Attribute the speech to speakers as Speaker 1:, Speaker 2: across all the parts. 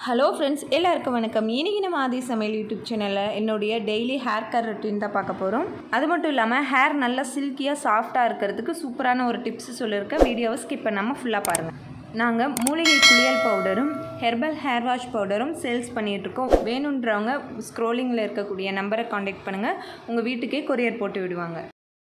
Speaker 1: hello friends எல்லாருக்கும் வணக்கம் இன்றைக்கி நம்ம ஆதி சமையல் யூடியூப் சேனலில் என்னுடைய டெய்லி ஹேர் கர் ரொட்டீன் தான் பார்க்க போகிறோம் அது மட்டும் இல்லாமல் ஹேர் நல்லா சில்கியாக சாஃப்டாக இருக்கிறதுக்கு சூப்பரான ஒரு டிப்ஸ் சொல்லியிருக்கேன் வீடியோவை ஸ்கிப் பண்ணாமல் ஃபுல்லாக பாருங்கள் நாங்கள் மூலிகை குளியல் பவுடரும் ஹெர்பல் ஹேர் வாஷ் பவுடரும் சேல்ஸ் பண்ணிகிட்ருக்கோம் வேணுன்றவங்க ஸ்க்ரோலிங்கில் இருக்கக்கூடிய நம்பரை காண்டாக்ட் பண்ணுங்கள் உங்கள் வீட்டுக்கே கொரியர் போட்டு விடுவாங்க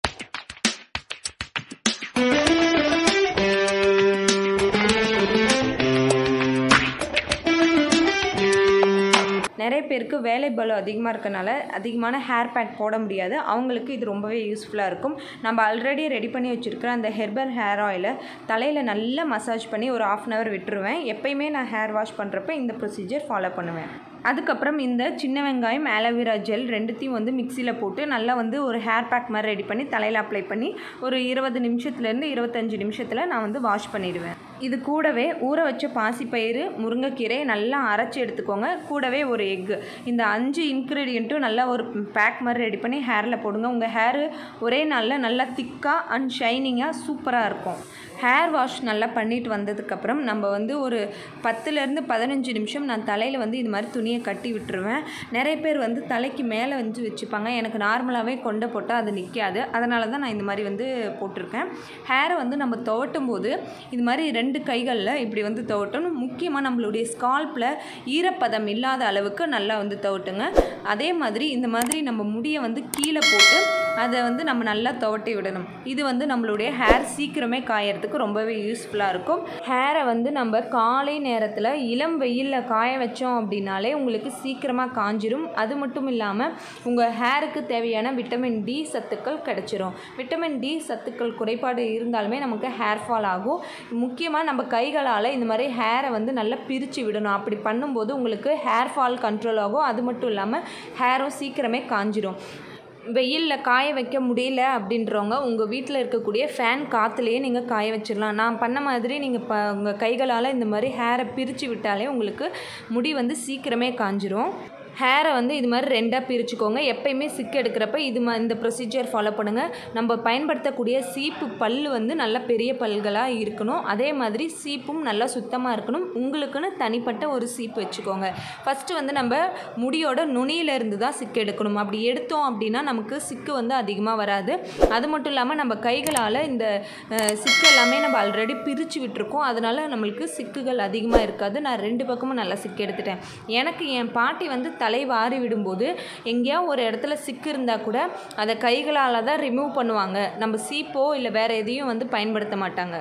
Speaker 1: நிறைய பேருக்கு வேலை பலம் அதிகமாக இருக்கனால அதிகமான ஹேர் பேக் போட முடியாது அவங்களுக்கு இது ரொம்பவே யூஸ்ஃபுல்லாக இருக்கும் நம்ம ஆல்ரெடி ரெடி பண்ணி வச்சுருக்கிற அந்த ஹெர்பல் ஹேர் ஆயிலை தலையில் நல்லா மசாஜ் பண்ணி ஒரு ஆஃப் அன் ஹவர் விட்டுருவேன் எப்பயுமே நான் ஹேர் வாஷ் பண்ணுறப்ப இந்த ப்ரொசீஜர் ஃபாலோ பண்ணுவேன் அதுக்கப்புறம் இந்த சின்ன வெங்காயம் ஆலோவேரா ஜெல் ரெண்டுத்தையும் வந்து மிக்சியில் போட்டு நல்லா வந்து ஒரு ஹேர் பேக் மாதிரி ரெடி பண்ணி தலையில் அப்ளை பண்ணி ஒரு இருபது நிமிஷத்துலேருந்து இருபத்தஞ்சி நிமிஷத்தில் நான் வந்து வாஷ் பண்ணிடுவேன் இது கூடவே ஊற வச்ச பாசிப்பயிறு முருங்கைக்கீரை நல்லா அரைச்சி எடுத்துக்கோங்க கூடவே ஒரு எக்கு இந்த அஞ்சு இன்க்ரீடியண்ட்டும் நல்லா ஒரு பேக் மாதிரி ரெடி பண்ணி ஹேரில் போடுங்க உங்கள் ஹேரு ஒரே நாளில் நல்லா திக்காக அண்ட் ஷைனிங்காக சூப்பராக இருக்கும் ஹேர் வாஷ் நல்லா பண்ணிட்டு வந்ததுக்கப்புறம் நம்ம வந்து ஒரு பத்துலேருந்து பதினஞ்சு நிமிஷம் நான் தலையில் வந்து இது மாதிரி துணியை கட்டி விட்டுருவேன் நிறைய பேர் வந்து தலைக்கு மேலே வந்து வச்சுப்பாங்க எனக்கு நார்மலாகவே கொண்டை போட்டால் அது நிற்காது அதனால தான் நான் இந்த மாதிரி வந்து போட்டிருக்கேன் ஹேரை வந்து நம்ம துவட்டும் போது இது மாதிரி ரெண்டு கைகளில் இப்படி வந்து துவட்டணும் முக்கியமாக நம்மளுடைய ஸ்கால்ப்பில் ஈரப்பதம் இல்லாத அளவுக்கு நல்லா வந்து துவட்டுங்க அதே மாதிரி இந்த மாதிரி நம்ம முடியை வந்து கீழே போட்டு அதை வந்து நம்ம நல்லா துவட்டி விடணும் இது வந்து நம்மளுடைய ஹேர் சீக்கிரமே காயறதுக்கு ரொம்பவே யூஸ்ஃபுல்லாக இருக்கும் ஹேரை வந்து நம்ம காலை நேரத்தில் இளம் வெயிலில் காய வச்சோம் அப்படின்னாலே உங்களுக்கு சீக்கிரமாக காஞ்சிரும் அது மட்டும் இல்லாமல் உங்கள் ஹேருக்கு தேவையான விட்டமின் டி சத்துக்கள் கிடச்சிரும் விட்டமின் டி சத்துக்கள் குறைபாடு இருந்தாலுமே நமக்கு ஹேர் ஃபால் ஆகும் முக்கியமாக நம்ம கைகளால் இந்த மாதிரி ஹேரை வந்து நல்லா பிரித்து விடணும் அப்படி பண்ணும்போது உங்களுக்கு ஹேர் ஃபால் கண்ட்ரோல் ஆகும் அது மட்டும் இல்லாமல் ஹேரும் சீக்கிரமே காஞ்சிரும் வெயிலில் காய வைக்க முடியல அப்படின்றவங்க உங்கள் வீட்டில் இருக்கக்கூடிய ஃபேன் காற்றுலையே நீங்கள் காய வச்சிடலாம் நான் பண்ண மாதிரி நீங்கள் ப உங்கள் கைகளால் இந்த மாதிரி ஹேரை பிரித்து விட்டாலே உங்களுக்கு முடி வந்து சீக்கிரமே காஞ்சிரும் ஹேரை வந்து இது மாதிரி ரெண்டாக பிரிச்சுக்கோங்க எப்பயுமே சிக்கு எடுக்கிறப்ப இது மா இந்த ப்ரொசீஜர் ஃபாலோ பண்ணுங்கள் நம்ம பயன்படுத்தக்கூடிய சீப்பு பல் வந்து நல்ல பெரிய பல்களாக இருக்கணும் அதே மாதிரி சீப்பும் நல்லா சுத்தமாக இருக்கணும் உங்களுக்குன்னு தனிப்பட்ட ஒரு சீப்பு வச்சுக்கோங்க ஃபஸ்ட்டு வந்து நம்ம முடியோட நுனியிலேருந்து தான் சிக்கு எடுக்கணும் அப்படி எடுத்தோம் அப்படின்னா நமக்கு சிக்கு வந்து அதிகமாக வராது அது மட்டும் இல்லாமல் நம்ம கைகளால் இந்த சிக்கு எல்லாமே நம்ம ஆல்ரெடி பிரித்து விட்டுருக்கோம் அதனால் நம்மளுக்கு சிக்குகள் அதிகமாக இருக்காது நான் ரெண்டு பக்கமும் நல்லா சிக்கு எடுத்துட்டேன் எனக்கு என் பாட்டி வந்து தலை வாரி விடும்போது எங்கேயா ஒரு இடத்துல சிக்கு இருந்தால் கூட அதை கைகளால் தான் ரிமூவ் பண்ணுவாங்க நம்ம சீப்போ இல்லை வேறு எதையும் வந்து பயன்படுத்த மாட்டாங்க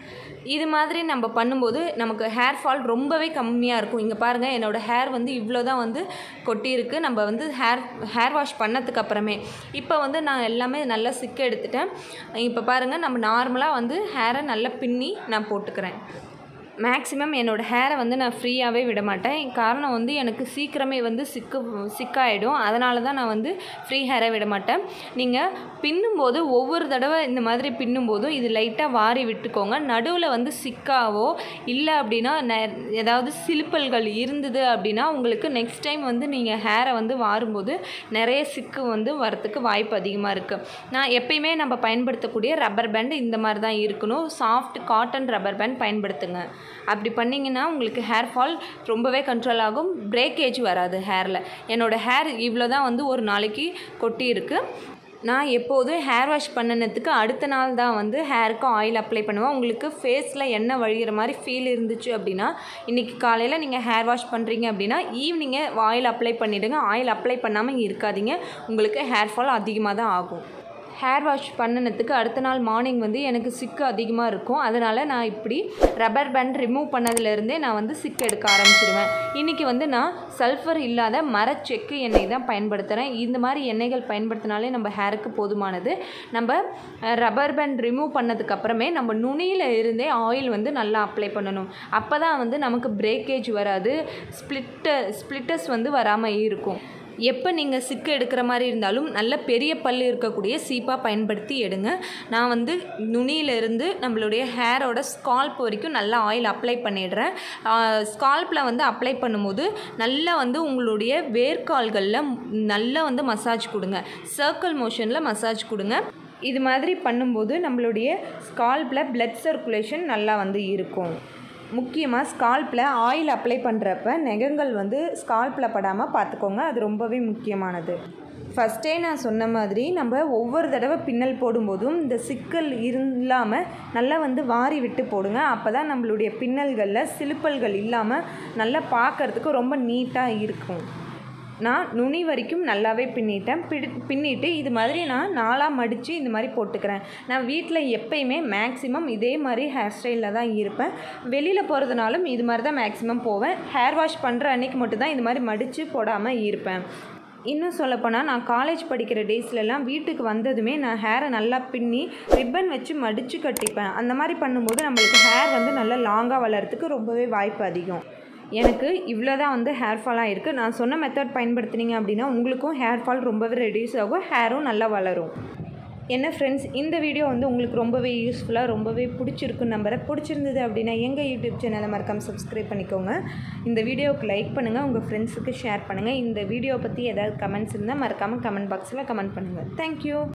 Speaker 1: இது மாதிரி நம்ம பண்ணும்போது நமக்கு ஹேர் ஃபால் ரொம்பவே கம்மியாக இருக்கும் இங்கே பாருங்கள் என்னோடய ஹேர் வந்து இவ்வளோ தான் வந்து கொட்டியிருக்கு நம்ம வந்து ஹேர் ஹேர் வாஷ் பண்ணதுக்கு அப்புறமே இப்போ வந்து நான் எல்லாமே நல்லா சிக்க எடுத்துட்டேன் இப்போ பாருங்கள் நம்ம நார்மலாக வந்து ஹேரை நல்லா பின்னி நான் போட்டுக்கிறேன் மேக்ஸிமம் என்னோடய ஹேரை வந்து நான் ஃப்ரீயாகவே விட மாட்டேன் காரணம் வந்து எனக்கு சீக்கிரமே வந்து சிக்கு சிக்காயிடும் அதனால தான் நான் வந்து ஃப்ரீ ஹேரை விட மாட்டேன் நீங்கள் பின்னும்போது ஒவ்வொரு தடவை இந்த மாதிரி பின்னும்போதும் இது லைட்டாக வாரி விட்டுக்கோங்க நடுவில் வந்து சிக்காவோ இல்லை அப்படின்னா ஏதாவது சிலுப்பல்கள் இருந்தது அப்படின்னா உங்களுக்கு நெக்ஸ்ட் டைம் வந்து நீங்கள் ஹேரை வந்து வாரும்போது நிறைய சிக்கு வந்து வரத்துக்கு வாய்ப்பு அதிகமாக இருக்குது நான் எப்பயுமே நம்ம பயன்படுத்தக்கூடிய ரப்பர் பேண்ட் இந்த மாதிரி தான் இருக்கணும் சாஃப்ட் காட்டன் ரப்பர் பேண்ட் பயன்படுத்துங்க அப்படி பண்ணிங்கன்னா உங்களுக்கு ஹேர் ஃபால் ரொம்பவே கண்ட்ரோல் ஆகும் பிரேக்கேஜ் வராது ஹேரில் என்னோடய ஹேர் இவ்வளோ தான் வந்து ஒரு நாளைக்கு கொட்டி இருக்குது நான் எப்போதும் ஹேர் வாஷ் பண்ணினதுக்கு அடுத்த நாள் தான் வந்து ஹேருக்கு ஆயில் அப்ளை பண்ணுவேன் உங்களுக்கு ஃபேஸில் எண்ணெய் வழிகிற மாதிரி ஃபீல் இருந்துச்சு அப்படின்னா இன்றைக்கி காலையில் நீங்கள் ஹேர் வாஷ் பண்ணுறீங்க அப்படின்னா ஈவினிங்கே ஆயில் அப்ளை பண்ணிவிடுங்க ஆயில் அப்ளை பண்ணாமல் இருக்காதீங்க உங்களுக்கு ஹேர் ஃபால் அதிகமாக தான் ஆகும் ஹேர் வாஷ் பண்ணினதுக்கு அடுத்த நாள் மார்னிங் வந்து எனக்கு சிக்கு அதிகமாக இருக்கும் அதனால் நான் இப்படி ரப்பர் பேண்ட் ரிமூவ் பண்ணதுலேருந்தே நான் வந்து சிக்கு எடுக்க ஆரம்பிச்சிடுவேன் இன்றைக்கி வந்து நான் சல்ஃபர் இல்லாத மரச்செக்கு எண்ணெய் தான் பயன்படுத்துகிறேன் இந்த மாதிரி எண்ணெய்கள் பயன்படுத்தினாலே நம்ம ஹேருக்கு போதுமானது நம்ம ரப்பர் பேண்ட் ரிமூவ் பண்ணதுக்கப்புறமே நம்ம நுனியில் இருந்தே ஆயில் வந்து நல்லா அப்ளை பண்ணணும் அப்போ தான் வந்து நமக்கு பிரேக்கேஜ் வராது ஸ்ப்ளிட்டர் ஸ்ப்ளிட்டர்ஸ் வந்து வராமல் இருக்கும் எப்போ நீங்கள் சிக்கு எடுக்கிற மாதிரி இருந்தாலும் நல்ல பெரிய பல் இருக்கக்கூடிய சீப்பாக பயன்படுத்தி எடுங்க நான் வந்து நுனியிலிருந்து நம்மளுடைய ஹேரோட ஸ்கால்ப் வரைக்கும் நல்லா ஆயில் அப்ளை பண்ணிடுறேன் ஸ்கால்ப்பில் வந்து அப்ளை பண்ணும்போது நல்லா வந்து உங்களுடைய வேர்க்கால்களில் நல்லா வந்து மசாஜ் கொடுங்க சர்க்கிள் மோஷனில் மசாஜ் கொடுங்க இது மாதிரி பண்ணும்போது நம்மளுடைய ஸ்கால்ப்பில் பிளட் சர்க்குலேஷன் நல்லா வந்து இருக்கும் முக்கியமாக ஸ்கால்ப்பில் ஆயில் அப்ளை பண்ணுறப்ப நெகங்கள் வந்து ஸ்கால்ப்பில் படாமல் பார்த்துக்கோங்க அது ரொம்பவே முக்கியமானது ஃபஸ்ட்டே நான் சொன்ன மாதிரி நம்ம ஒவ்வொரு தடவை பின்னல் போடும்போதும் இந்த சிக்கல் இல்லாமல் நல்லா வந்து வாரி விட்டு போடுங்க அப்போ தான் நம்மளுடைய பின்னல்களில் சிலுப்பல்கள் இல்லாமல் நல்லா பார்க்கறதுக்கு ரொம்ப நீட்டாக இருக்கும் நான் நுனி வரைக்கும் நல்லாவே பின்னிட்டேன் பிடி பின்னிட்டு இது மாதிரி நான் நாலாக மடித்து இந்த மாதிரி போட்டுக்கிறேன் நான் வீட்டில் எப்பயுமே மேக்ஸிமம் இதே மாதிரி ஹேர் ஸ்டைலில் தான் இருப்பேன் வெளியில் போகிறதுனாலும் இது மாதிரி தான் மேக்ஸிமம் போவேன் ஹேர் வாஷ் பண்ணுற அன்றைக்கி மட்டும்தான் இது மாதிரி மடித்து போடாமல் இருப்பேன் இன்னும் சொல்லப்போனால் நான் காலேஜ் படிக்கிற டேஸ்லலாம் வீட்டுக்கு வந்ததுமே நான் ஹேரை நல்லா பின்னி ரிப்பன் வச்சு மடித்து கட்டிப்பேன் அந்த மாதிரி பண்ணும்போது நம்மளுக்கு ஹேர் வந்து நல்லா லாங்காக வளர்கிறதுக்கு ரொம்பவே வாய்ப்பு அதிகம் எனக்கு இவ்வளோ தான் வந்து ஹேர் ஃபாலாக இருக்குது நான் சொன்ன மெத்தட் பயன்படுத்துனீங்க அப்படின்னா உங்களுக்கும் ஹேர் ஃபால் ரொம்பவே ரெடியூஸ் ஆகும் ஹேரும் நல்லா வளரும் என்ன ஃப்ரெண்ட்ஸ் இந்த வீடியோ வந்து உங்களுக்கு ரொம்பவே யூஸ்ஃபுல்லாக ரொம்பவே பிடிச்சிருக்குன்னு நம்புறேன் பிடிச்சிருந்தது அப்படின்னா எங்கள் யூடியூப் சேனலை மறக்காமல் சப்ஸ்கிரைப் பண்ணிக்கோங்க இந்த வீடியோவுக்கு லைக் பண்ணுங்கள் உங்கள் ஃப்ரெண்ட்ஸுக்கு ஷேர் பண்ணுங்கள் இந்த வீடியோ பற்றி ஏதாவது கமெண்ட்ஸ் இருந்தால் மறக்காமல் கமெண்ட் பாக்ஸில் கமெண்ட் பண்ணுங்கள் தேங்க்யூ